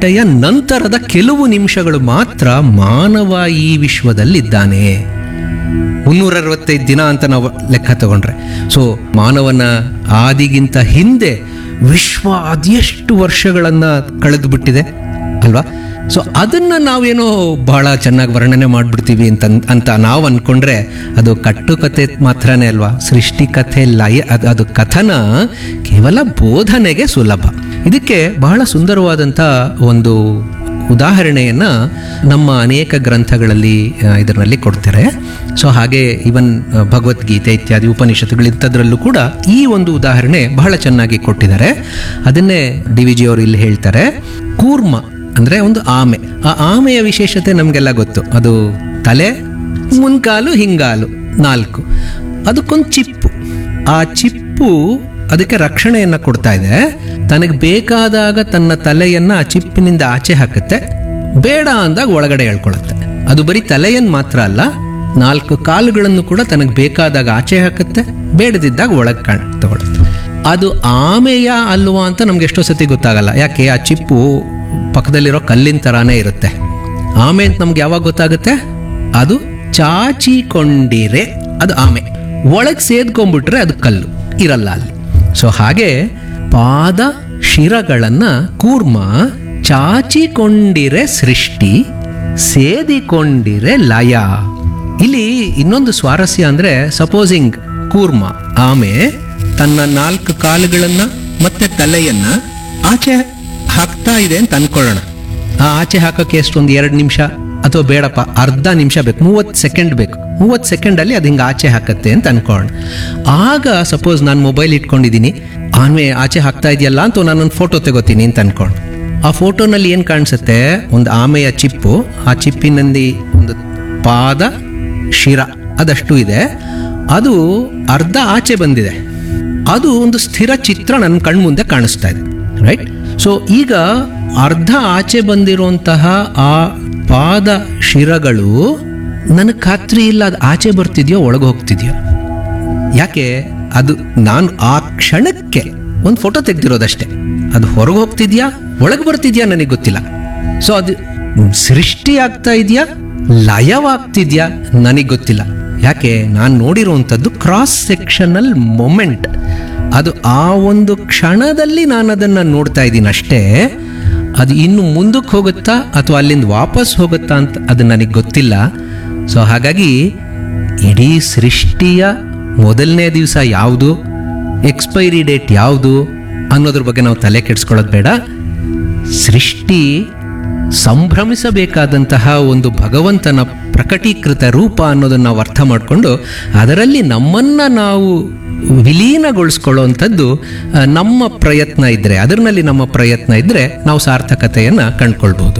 ಗಂಟೆಯ ನಂತರದ ಕೆಲವು ನಿಮಿಷಗಳು ಮಾತ್ರ ಮಾನವ ಈ ವಿಶ್ವದಲ್ಲಿದ್ದಾನೆ ಮುನ್ನೂರ ಅರವತ್ತೈದು ದಿನ ಅಂತ ನಾವು ಲೆಕ್ಕ ತಗೊಂಡ್ರೆ ಸೊ ಮಾನವನ ಆದಿಗಿಂತ ಹಿಂದೆ ವಿಶ್ವ ಅದೆಷ್ಟು ವರ್ಷಗಳನ್ನು ಕಳೆದು ಬಿಟ್ಟಿದೆ ಅಲ್ವಾ ಸೊ ಅದನ್ನ ನಾವೇನೋ ಬಹಳ ಚೆನ್ನಾಗಿ ವರ್ಣನೆ ಮಾಡ್ಬಿಡ್ತೀವಿ ಅಂತ ಅಂತ ನಾವು ಅನ್ಕೊಂಡ್ರೆ ಅದು ಕಟ್ಟುಕತೆ ಮಾತ್ರನೇ ಅಲ್ವಾ ಸೃಷ್ಟಿಕಥೆ ಲಯ ಅದು ಅದು ಕಥನ ಕೇವಲ ಬೋಧನೆಗೆ ಸುಲಭ ಇದಕ್ಕೆ ಬಹಳ ಸುಂದರವಾದಂಥ ಒಂದು ಉದಾಹರಣೆಯನ್ನ ನಮ್ಮ ಅನೇಕ ಗ್ರಂಥಗಳಲ್ಲಿ ಆ, ಇದರಲ್ಲಿ ಕೊಡ್ತಾರೆ ಸೊ ಹಾಗೆ ಇವನ್ ಆ, ಭಗವದ್ಗೀತೆ ಇತ್ಯಾದಿ ಉಪನಿಷತ್ತುಗಳು ಇಂಥದ್ರಲ್ಲೂ ಕೂಡ ಈ ಒಂದು ಉದಾಹರಣೆ ಬಹಳ ಚೆನ್ನಾಗಿ ಕೊಟ್ಟಿದ್ದಾರೆ ಅದನ್ನೇ ಡಿ ವಿ ಜಿ ಅವರು ಇಲ್ಲಿ ಹೇಳ್ತಾರೆ ಕೂರ್ಮ ಅಂದ್ರೆ ಒಂದು ಆಮೆ ಆ ಆಮೆಯ ವಿಶೇಷತೆ ನಮಗೆಲ್ಲ ಗೊತ್ತು ಅದು ತಲೆ ಮುನ್ಕಾಲು ಹಿಂಗಾಲು ನಾಲ್ಕು ಅದಕ್ಕೊಂದು ಚಿಪ್ಪು ಆ ಚಿಪ್ಪು ಅದಕ್ಕೆ ರಕ್ಷಣೆಯನ್ನ ಕೊಡ್ತಾ ಇದೆ ತನಗೆ ಬೇಕಾದಾಗ ತನ್ನ ತಲೆಯನ್ನ ಆ ಚಿಪ್ಪಿನಿಂದ ಆಚೆ ಹಾಕುತ್ತೆ ಬೇಡ ಅಂದಾಗ ಒಳಗಡೆ ಹೇಳ್ಕೊಳುತ್ತೆ ಅದು ಬರೀ ತಲೆಯನ್ನು ಮಾತ್ರ ಅಲ್ಲ ನಾಲ್ಕು ಕಾಲುಗಳನ್ನು ಕೂಡ ತನಗೆ ಬೇಕಾದಾಗ ಆಚೆ ಹಾಕುತ್ತೆ ಬೇಡದಿದ್ದಾಗ ಒಳಗೆ ಕಾಣ್ ತಗೊಳುತ್ತೆ ಅದು ಆಮೆಯ ಅಲ್ವಾ ಅಂತ ನಮ್ಗೆ ಎಷ್ಟೋ ಸತಿ ಗೊತ್ತಾಗಲ್ಲ ಯಾಕೆ ಆ ಚಿಪ್ಪು ಪಕ್ಕದಲ್ಲಿರೋ ಕಲ್ಲಿನ ತರಾನೇ ಇರುತ್ತೆ ಆಮೆ ಅಂತ ನಮ್ಗೆ ಯಾವಾಗ ಗೊತ್ತಾಗುತ್ತೆ ಅದು ಚಾಚಿಕೊಂಡಿರೆ ಅದು ಆಮೆ ಒಳಗೆ ಸೇದ್ಕೊಂಡ್ಬಿಟ್ರೆ ಅದು ಕಲ್ಲು ಇರಲ್ಲ ಅಲ್ಲಿ ಸೊ ಹಾಗೆ ಪಾದ ಶಿರಗಳನ್ನ ಕೂರ್ಮ ಚಾಚಿಕೊಂಡಿರೆ ಸೃಷ್ಟಿ ಸೇದಿಕೊಂಡಿರೆ ಲಯ ಇಲ್ಲಿ ಇನ್ನೊಂದು ಸ್ವಾರಸ್ಯ ಅಂದ್ರೆ ಸಪೋಸಿಂಗ್ ಕೂರ್ಮ ಆಮೆ ತನ್ನ ನಾಲ್ಕು ಕಾಲುಗಳನ್ನ ಮತ್ತೆ ತಲೆಯನ್ನ ಆಚೆ ಹಾಕ್ತಾ ಇದೆ ಅಂತ ಅನ್ಕೊಳ್ಳೋಣ ಆ ಆಚೆ ಹಾಕೋಕೆ ಎಷ್ಟೊಂದು ಎರಡು ನಿಮಿಷ ಅಥವಾ ಬೇಡಪ್ಪ ಅರ್ಧ ನಿಮಿಷ ಬೇಕು ಮೂವತ್ತು ಸೆಕೆಂಡ್ ಬೇಕು ಮೂವತ್ತು ಸೆಕೆಂಡಲ್ಲಿ ಅದು ಹಿಂಗೆ ಆಚೆ ಹಾಕತ್ತೆ ಅಂತ ಅನ್ಕೊಳ್ಳೋಣ ಆಗ ಸಪೋಸ್ ನಾನು ಮೊಬೈಲ್ ಇಟ್ಕೊಂಡಿದ್ದೀನಿ ಆನ್ವೆ ಆಚೆ ಹಾಕ್ತಾ ಇದೆಯಲ್ಲ ಅಂತ ನಾನೊಂದು ಫೋಟೋ ತೆಗೋತೀನಿ ಅಂತ ಅನ್ಕೊಂಡು ಆ ಫೋಟೋನಲ್ಲಿ ಏನು ಕಾಣಿಸುತ್ತೆ ಒಂದು ಆಮೆಯ ಚಿಪ್ಪು ಆ ಚಿಪ್ಪಿನಲ್ಲಿ ಒಂದು ಪಾದ ಶಿರ ಅದಷ್ಟು ಇದೆ ಅದು ಅರ್ಧ ಆಚೆ ಬಂದಿದೆ ಅದು ಒಂದು ಸ್ಥಿರ ಚಿತ್ರ ನನ್ನ ಕಣ್ಮುಂದೆ ಕಾಣಿಸ್ತಾ ಇದೆ ರೈಟ್ ಸೊ ಈಗ ಅರ್ಧ ಆಚೆ ಬಂದಿರುವಂತಹ ಆ ಪಾದ ಶಿರಗಳು ನನಗೆ ಖಾತ್ರಿ ಇಲ್ಲ ಅದು ಆಚೆ ಬರ್ತಿದ್ಯೋ ಒಳಗೆ ಹೋಗ್ತಿದ್ಯೋ ಯಾಕೆ ಅದು ನಾನು ಆ ಕ್ಷಣಕ್ಕೆ ಒಂದು ಫೋಟೋ ತೆಗ್ದಿರೋದಷ್ಟೇ ಅದು ಹೊರಗೆ ಹೋಗ್ತಿದ್ಯಾ ಒಳಗೆ ಬರ್ತಿದ್ಯಾ ನನಗೆ ಗೊತ್ತಿಲ್ಲ ಸೊ ಅದು ಸೃಷ್ಟಿ ಆಗ್ತಾ ಇದೆಯಾ ಲಯವಾಗ್ತಿದ್ಯಾ ನನಗೆ ಗೊತ್ತಿಲ್ಲ ಯಾಕೆ ನಾನು ನೋಡಿರುವಂಥದ್ದು ಕ್ರಾಸ್ ಸೆಕ್ಷನಲ್ ಮೊಮೆಂಟ್ ಅದು ಆ ಒಂದು ಕ್ಷಣದಲ್ಲಿ ನಾನು ಅದನ್ನು ನೋಡ್ತಾ ಇದ್ದೀನಿ ಅಷ್ಟೇ ಅದು ಇನ್ನು ಮುಂದಕ್ಕೆ ಹೋಗುತ್ತಾ ಅಥವಾ ಅಲ್ಲಿಂದ ವಾಪಸ್ ಹೋಗುತ್ತಾ ಅಂತ ಅದು ನನಗೆ ಗೊತ್ತಿಲ್ಲ ಸೊ ಹಾಗಾಗಿ ಇಡೀ ಸೃಷ್ಟಿಯ ಮೊದಲನೇ ದಿವಸ ಯಾವುದು ಎಕ್ಸ್ಪೈರಿ ಡೇಟ್ ಯಾವುದು ಅನ್ನೋದ್ರ ಬಗ್ಗೆ ನಾವು ತಲೆ ಕೆಡಿಸ್ಕೊಳ್ಳೋದು ಬೇಡ ಸೃಷ್ಟಿ ಸಂಭ್ರಮಿಸಬೇಕಾದಂತಹ ಒಂದು ಭಗವಂತನ ಪ್ರಕಟೀಕೃತ ರೂಪ ಅನ್ನೋದನ್ನು ನಾವು ಅರ್ಥ ಮಾಡಿಕೊಂಡು ಅದರಲ್ಲಿ ನಮ್ಮನ್ನ ನಾವು ವಿಲೀನಗೊಳಿಸ್ಕೊಳ್ಳುವಂಥದ್ದು ಆ, ನಮ್ಮ ಪ್ರಯತ್ನ ಇದ್ದರೆ ಅದರಲ್ಲಿ ನಮ್ಮ ಪ್ರಯತ್ನ ಇದ್ದರೆ ನಾವು ಸಾರ್ಥಕತೆಯನ್ನು ಕಂಡ್ಕೊಳ್ಬೋದು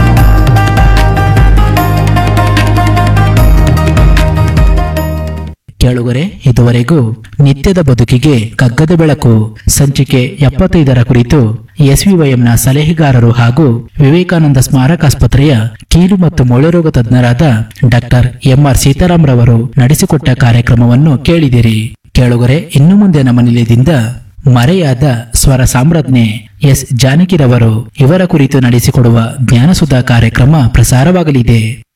ಕೇಳುಗರೆ ಇದುವರೆಗೂ ನಿತ್ಯದ ಬದುಕಿಗೆ ಕಗ್ಗದ ಬೆಳಕು ಸಂಚಿಕೆ ಎಪ್ಪತ್ತೈದರ ಕುರಿತು ಎಸ್ವಿವೈಎಂನ ಸಲಹೆಗಾರರು ಹಾಗೂ ವಿವೇಕಾನಂದ ಸ್ಮಾರಕಾಸ್ಪತ್ರೆಯ ಕೀಲು ಮತ್ತು ಮೊಳೆರೋಗ ತಜ್ಞರಾದ ಡಾಕ್ಟರ್ ಎಂಆರ್ ಸೀತಾರಾಮ್ ರವರು ನಡೆಸಿಕೊಟ್ಟ ಕಾರ್ಯಕ್ರಮವನ್ನು ಕೇಳಿದಿರಿ ಕೇಳುಗರೆ ಇನ್ನು ಮುಂದೆ ನಮ್ಮ ನಿಲಯದಿಂದ ಮರೆಯಾದ ಸ್ವರ ಸಾಮ್ರಾಜ್ಞೆ ಎಸ್ ಜಾನಕಿರವರು ಇವರ ಕುರಿತು ನಡೆಸಿಕೊಡುವ ಜ್ಞಾನಸುಧಾ ಕಾರ್ಯಕ್ರಮ ಪ್ರಸಾರವಾಗಲಿದೆ